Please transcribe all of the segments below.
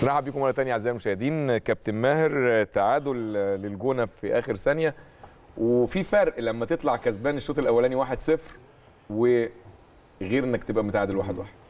نرحب بكم مره ثانيه اعزائي المشاهدين كابتن ماهر تعادل للجونه في اخر ثانيه وفي فرق لما تطلع كسبان الشوط الاولاني 1-0 وغير انك تبقى متعادل 1-1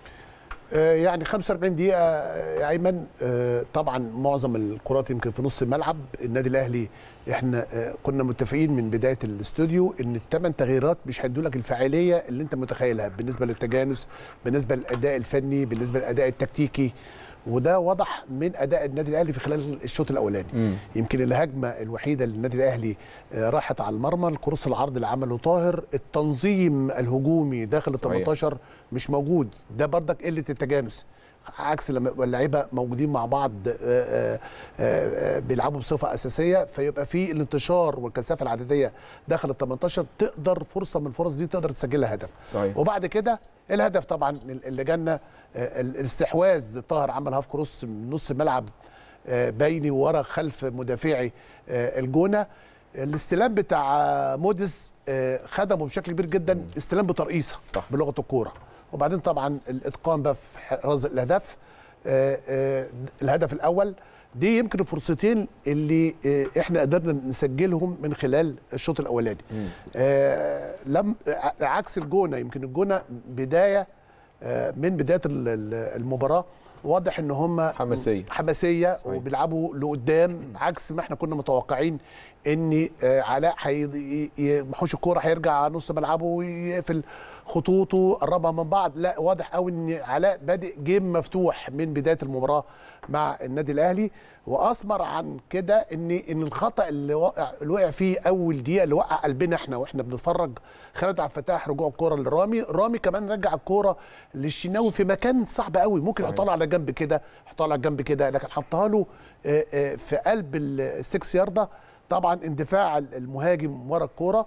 آه، يعني 45 دقيقة آه، يا أيمن آه، طبعا معظم الكرات يمكن في نص الملعب النادي الأهلي احنا آه، كنا متفقين من بداية الاستوديو إن الثمان تغييرات مش هيدوا لك الفعالية اللي أنت متخيلها بالنسبة للتجانس بالنسبة للأداء الفني بالنسبة للأداء التكتيكي وده واضح من اداء النادي الاهلي في خلال الشوط الاولاني مم. يمكن الهجمه الوحيده اللي النادي الاهلي آه، راحت على المرمى الكروس العرض اللي عمله طاهر التنظيم الهجومي داخل ال صحيح. 18 مش موجود ده بردك قله التجانس عكس لما يبقى اللعيبه موجودين مع بعض آه، آه، آه، بيلعبوا بصفه اساسيه فيبقى في الانتشار والكثافه العدديه داخل ال 18 تقدر فرصه من الفرص دي تقدر تسجلها هدف صحيح. وبعد كده الهدف طبعا اللي جالنا آه، الاستحواذ طاهر عمل هاف كروس من نص الملعب آه، بيني ورا خلف مدافعي آه، الجونه الاستلام بتاع موديس آه، خدمه بشكل كبير جدا استلام بترقيصه صح. بلغه الكوره وبعدين طبعا الاتقان بقى في حراز الاهداف آه، آه، الهدف الاول دي يمكن الفرصتين اللي آه، احنا قدرنا نسجلهم من خلال الشوط الاولاني آه، لم ع- عكس الجونه يمكن الجونه بدايه آه، من بدايه ال- ال- المباراه واضح ان هم حماسية. حماسيه صحيح. وبيلعبوا لقدام عكس ما احنا كنا متوقعين ان آه، علاء هي- ي- محوش الكوره هيرجع على نص ملعبه ويقفل خطوطه قربها من بعض لا واضح قوي ان علاء بادئ جيم مفتوح من بدايه المباراه مع النادي الاهلي واثمر عن كده ان ان الخطا اللي وقع اللي وقع فيه اول دقيقه اللي وقع قلبنا احنا واحنا بنتفرج خالد عبد الفتاح رجوع الكوره لرامي رامي كمان رجع الكوره للشناوي في مكان صعب قوي ممكن صحيح. يحطها له على جنب كده يحطها له على جنب كده لكن حطها له آه، آه، في قلب السكس ياردة طبعا اندفاع المهاجم ورا الكوره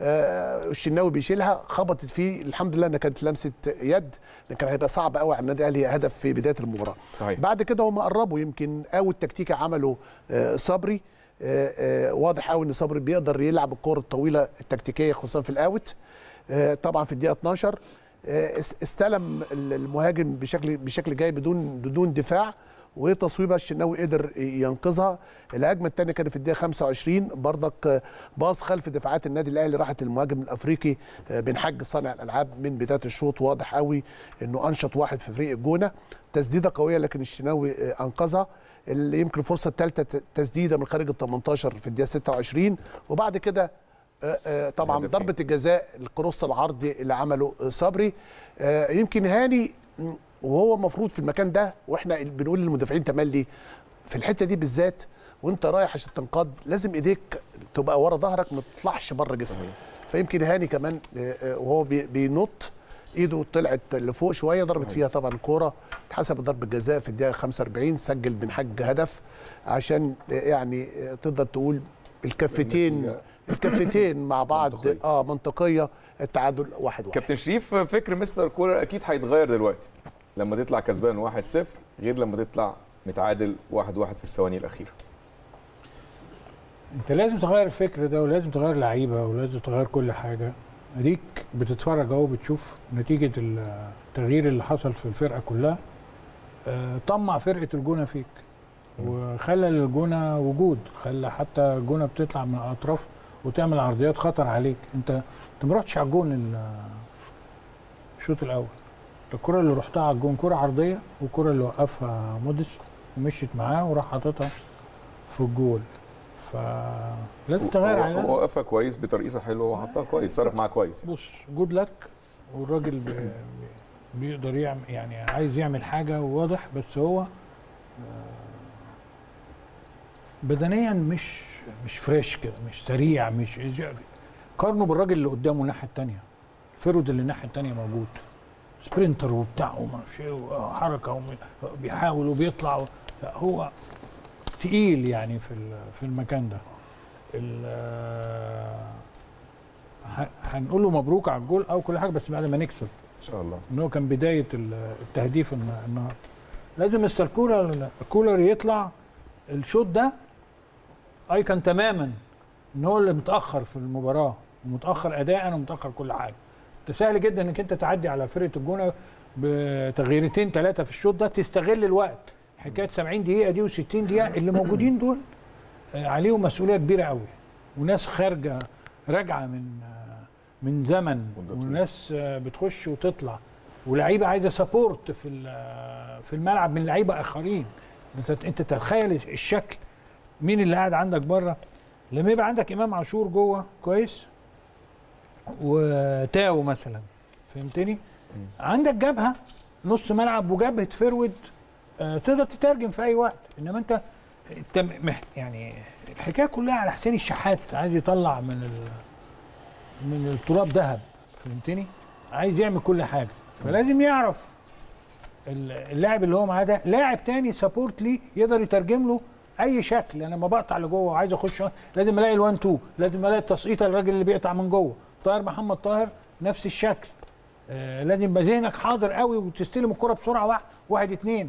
آه، الشناوي بيشيلها خبطت فيه الحمد لله انها كانت لمسه يد لكن هيبقى صعب قوي على النادي الاهلي هدف في بدايه المباراه صحيح. بعد كده هم قربوا يمكن اول تكتيكه عمله آه، صبري آه، آه، واضح قوي ان صبري بيقدر يلعب الكوره الطويله التكتيكيه خصوصا في الاوت آه، طبعا في الدقيقه 12 آه، اس- استلم ال- المهاجم بشكل بشكل جاي بدون بدون دفاع وتصويبه الشناوي قدر ينقذها الهجمه الثانيه كانت في الدقيقه 25 برضك آه، باص خلف دفاعات النادي الاهلي راحت المهاجم الافريقي آه، بن حاج صانع الالعاب من بدايه الشوط واضح قوي انه انشط واحد في فريق الجونه تسديده قويه لكن الشناوي آه، انقذها اللي يمكن الفرصه الثالثه تسديده من خارج ال 18 في الدقيقه 26 وبعد كده آه، آه، طبعا هدفين. ضربه الجزاء الكروس العرضي اللي عمله آه، صبري آه، يمكن هاني م، وهو المفروض في المكان ده واحنا بنقول للمدافعين تملي في الحته دي بالذات وانت رايح عشان تنقض لازم ايديك تبقى ورا ظهرك ما تطلعش بره جسمك فيمكن هاني كمان آه، آه، وهو بي- بينط ايده طلعت لفوق شويه ضربت فيها طبعا الكوره اتحسبت ضربه جزاء في الدقيقه 45 سجل بن حاج هدف عشان آه، يعني آه، تقدر تقول الكفتين النتيجة الكفتين مع بعض منطقية. اه منطقيه التعادل واحد واحد كابتن شريف فكر مستر كولر اكيد هيتغير دلوقتي لما تطلع كسبان 1-0 غير لما تطلع متعادل 1-1 في الثواني الاخيره انت لازم تغير الفكر ده ولازم تغير لعيبه ولازم تغير كل حاجه اديك بتتفرج اهو بتشوف نتيجه التغيير اللي حصل في الفرقه كلها آه، طمع فرقه الجونه فيك وخلى للجونه وجود خلى حتى الجونه بتطلع من الاطراف وتعمل عرضيات خطر عليك انت انت ما رحتش على الجون ال- الشوط الاول الكره اللي رحتها على الجون كره عرضيه والكره اللي وقفها موديس ومشيت معاه وراح حاططها في الجول فلازم تغير هو- على هو وقفها كويس بترقيصه حلوه وحطها كويس صرف معاها كويس بص جود لك والراجل بي بي- بيقدر يعمل يعني عايز يعمل حاجه واضح بس هو آه، بدنيا مش مش فريش كده مش سريع مش قارنه بالراجل اللي قدامه الناحيه الثانيه فرود اللي الناحيه الثانيه موجود سبرنتر وبتاع وما اعرفش ايه وحركه وبيحاول وبيطلع و... لا هو تقيل يعني في ال- في المكان ده ال- ه- هنقول له مبروك على الجول او كل حاجه بس بعد ما نكسب ان شاء الله ان هو كان بدايه ال- التهديف الن- النهارده لازم مستر كولر كولر يطلع الشوط ده ايكن تماما ان هو اللي متاخر في المباراه ومتاخر اداء ومتاخر كل حاجه ده سهل جدا انك انت تعدي على فرقه الجونه بتغييرتين ثلاثه في الشوط ده تستغل الوقت حكايه 70 دقيقه دي و60 دقيقه اللي موجودين دول آه، عليهم مسؤوليه كبيره قوي وناس خارجه راجعه من آه، من زمن مدة طويلة. وناس آه، بتخش وتطلع ولعيبه عايزه سبورت في ال- في الملعب من لعيبه اخرين انت انت تتخيل الشكل مين اللي قاعد عندك بره لما يبقى عندك امام عاشور جوه كويس وتاو مثلا فهمتني عندك جبهه نص ملعب وجبهه فرود آه، تقدر تترجم في اي وقت انما انت انت محت يعني الحكايه كلها على حسين الشحات عايز يطلع من ال من التراب ذهب فهمتني عايز يعمل كل حاجه فلازم يعرف ال- اللاعب اللي هو معاه ده لاعب تاني سبورت ليه يقدر يترجم له اي شكل انا لما بقطع لجوه وعايز اخش لازم الاقي الوان تو لازم الاقي التسقيطه للراجل اللي بيقطع من جوه طاهر محمد طاهر نفس الشكل آه لازم يبقى ذهنك حاضر قوي وتستلم الكره بسرعه واحد, واحد اتنين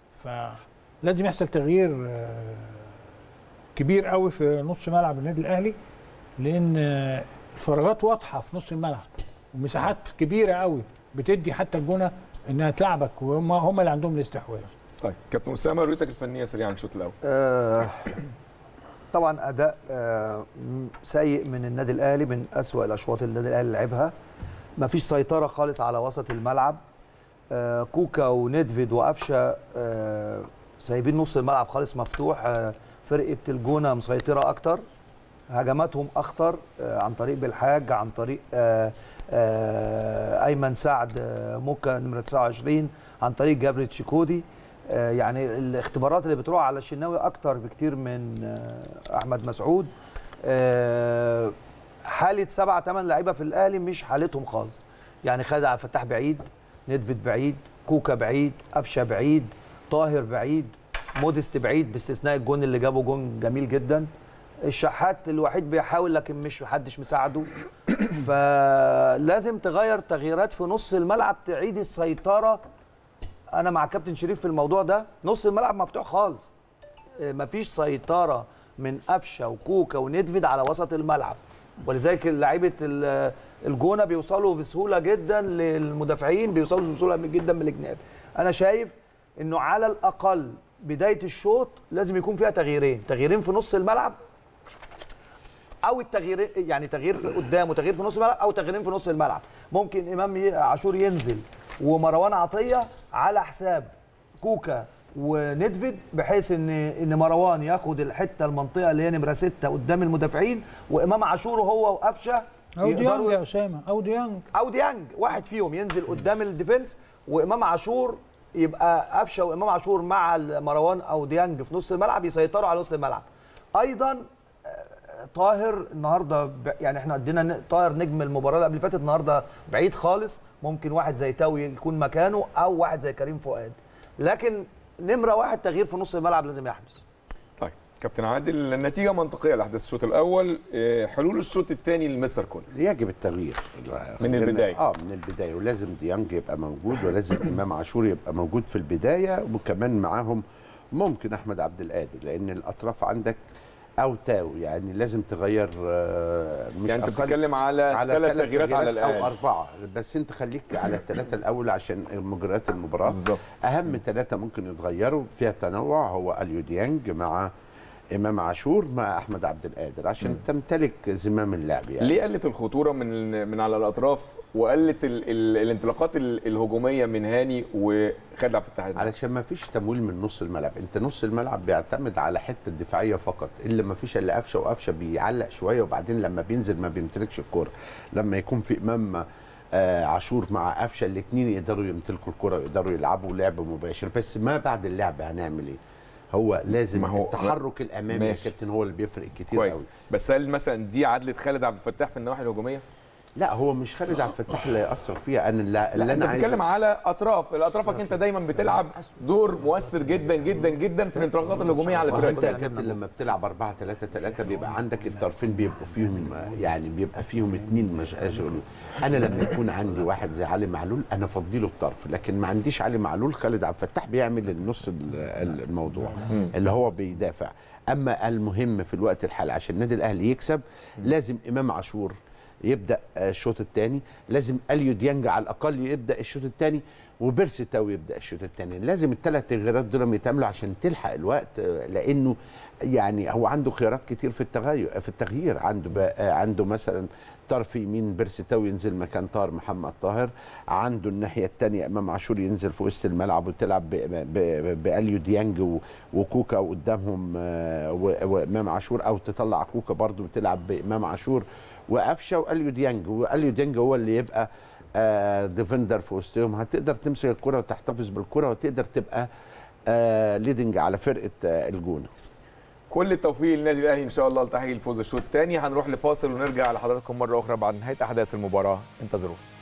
فلازم يحصل تغيير آه كبير قوي في نص ملعب النادي الاهلي لان آه، الفراغات واضحه في نص الملعب ومساحات كبيره قوي بتدي حتى الجونه انها تلعبك وهم هم اللي عندهم الاستحواذ طيب كابتن اسامه رؤيتك الفنيه سريعا الشوط الاول آه، طبعا اداء آه، م- سيء من النادي الاهلي من اسوا الاشواط اللي النادي الاهلي لعبها ما فيش سيطره خالص على وسط الملعب آه، كوكا وندفيد وقفشه آه، سايبين نص الملعب خالص مفتوح آه، فرقه الجونه مسيطره اكتر هجماتهم اخطر آه، عن طريق بالحاج عن طريق آه، آه، ايمن سعد آه، موكا نمره 29 عن طريق جابري تشيكودي آه، يعني الاختبارات اللي بتروح على الشناوي اكتر بكتير من آه، احمد مسعود آه، حاله سبعة ثمان لعيبه في الاهلي مش حالتهم خالص يعني خالد عبد الفتاح بعيد ندفد بعيد كوكا بعيد قفشه بعيد طاهر بعيد مودست بعيد باستثناء الجون اللي جابه جون جميل جدا الشحات الوحيد بيحاول لكن مش محدش مساعده فلازم تغير تغييرات في نص الملعب تعيد السيطره انا مع كابتن شريف في الموضوع ده نص الملعب مفتوح خالص آه، مفيش سيطره من قفشه وكوكا وندفيد على وسط الملعب ولذلك لعيبه ال- الجونه بيوصلوا بسهوله جدا للمدافعين بيوصلوا بسهوله جدا من الجناب انا شايف انه على الاقل بدايه الشوط لازم يكون فيها تغييرين تغييرين في نص الملعب او التغيير يعني تغيير في قدام وتغيير في نص الملعب او تغييرين في نص الملعب ممكن امام ي- عاشور ينزل ومروان عطيه على حساب كوكا وندفيد بحيث ان ان مروان ياخد الحته المنطقه اللي هي نمره سته قدام المدافعين وامام عاشور هو وقفشه او ديانج يقدروا- يا اسامه او ديانج او ديانج واحد فيهم ينزل قدام الديفنس وامام عاشور يبقى قفشه وامام عاشور مع مروان او ديانج في نص الملعب يسيطروا على نص الملعب ايضا آه، طاهر النهارده ب- يعني احنا ادينا ن- طاهر نجم المباراه اللي قبل اللي فاتت النهارده بعيد خالص ممكن واحد زي تاوي يكون مكانه او واحد زي كريم فؤاد لكن نمره واحد تغيير في نص الملعب لازم يحدث طيب كابتن عادل النتيجه منطقيه لاحداث الشوط الاول آه، حلول الشوط الثاني لمستر كولر يجب التغيير من البداية. اه من البدايه ولازم ديانج يبقى موجود ولازم امام عاشور يبقى موجود في البدايه وكمان معاهم ممكن احمد عبد القادر لان الاطراف عندك او تاو يعني لازم تغير آه، مش يعني انت أقل- بتتكلم على ثلاث ثلاث تغييرات على او الاقل اربعه بس انت خليك على الثلاثه الاول عشان مجريات المباراه بالظبط اهم ثلاثه ممكن يتغيروا فيها تنوع هو اليو ديانج مع امام عاشور مع احمد عبد القادر عشان تمتلك زمام اللعب يعني ليه قلت الخطوره من من على الاطراف وقلت ال ال الانطلاقات ال- الهجوميه من هاني وخالد عبد الفتاح علشان ما فيش تمويل من نص الملعب انت نص الملعب بيعتمد على حته دفاعيه فقط اللي ما فيش الا قفشه وقفشه بيعلق شويه وبعدين لما بينزل ما بيمتلكش الكوره لما يكون في امام آه عاشور مع قفشه الاثنين يقدروا يمتلكوا الكره يقدروا يلعبوا لعب مباشر بس ما بعد اللعب هنعمل ايه هو لازم ما هو- التحرك الامامي يا ماشي. كابتن هو اللي بيفرق كتير كويس قوي بس هل مثلا دي عدله خالد عبد الفتاح في النواحي الهجوميه؟ لا هو مش خالد عبد الفتاح اللي هيأثر فيها انا اللي, لا اللي انت انا بتتكلم عايزه على اطراف الاطرافك انت دايما بتلعب دور مؤثر جدا جدا جدا في الانطلاقات الهجوميه على وانت يا فرقتك كابتن لما بتلعب 4 3 3 بيبقى عندك الطرفين بيبقوا فيهم يعني بيبقى فيهم اثنين مش أجل. انا لما يكون عندي واحد زي علي معلول انا افضله الطرف لكن ما عنديش علي معلول خالد عبد الفتاح بيعمل النص ال- ال- الموضوع اللي هو بيدافع اما المهم في الوقت الحالي عشان النادي الاهلي يكسب لازم امام عاشور يبدا آه، الشوط الثاني لازم اليو ديانج على الاقل يبدا الشوط الثاني وبيرسي تاو يبدا الشوط الثاني لازم الثلاث تغييرات دول يتعملوا عشان تلحق الوقت آه، لانه يعني هو عنده خيارات كتير في التغير في التغيير عنده بقى عنده مثلا طرف يمين بيرسي تاو ينزل مكان طاهر محمد طاهر عنده الناحيه الثانيه امام عاشور ينزل في وسط الملعب وتلعب ب- ب- باليو ديانج و- وكوكا قدامهم آه، و- وامام عاشور او تطلع كوكا برضو وتلعب بامام عاشور وقفشه واليو ديانج واليو ديانج هو اللي يبقى آه ديفندر في وسطهم هتقدر تمسك الكره وتحتفظ بالكره وتقدر تبقى آه ليدنج على فرقه آه الجونه كل التوفيق للنادي الاهلي ان شاء الله لتحقيق الفوز الشوط الثاني هنروح لفاصل ونرجع لحضراتكم مره اخرى بعد نهايه احداث المباراه انتظرونا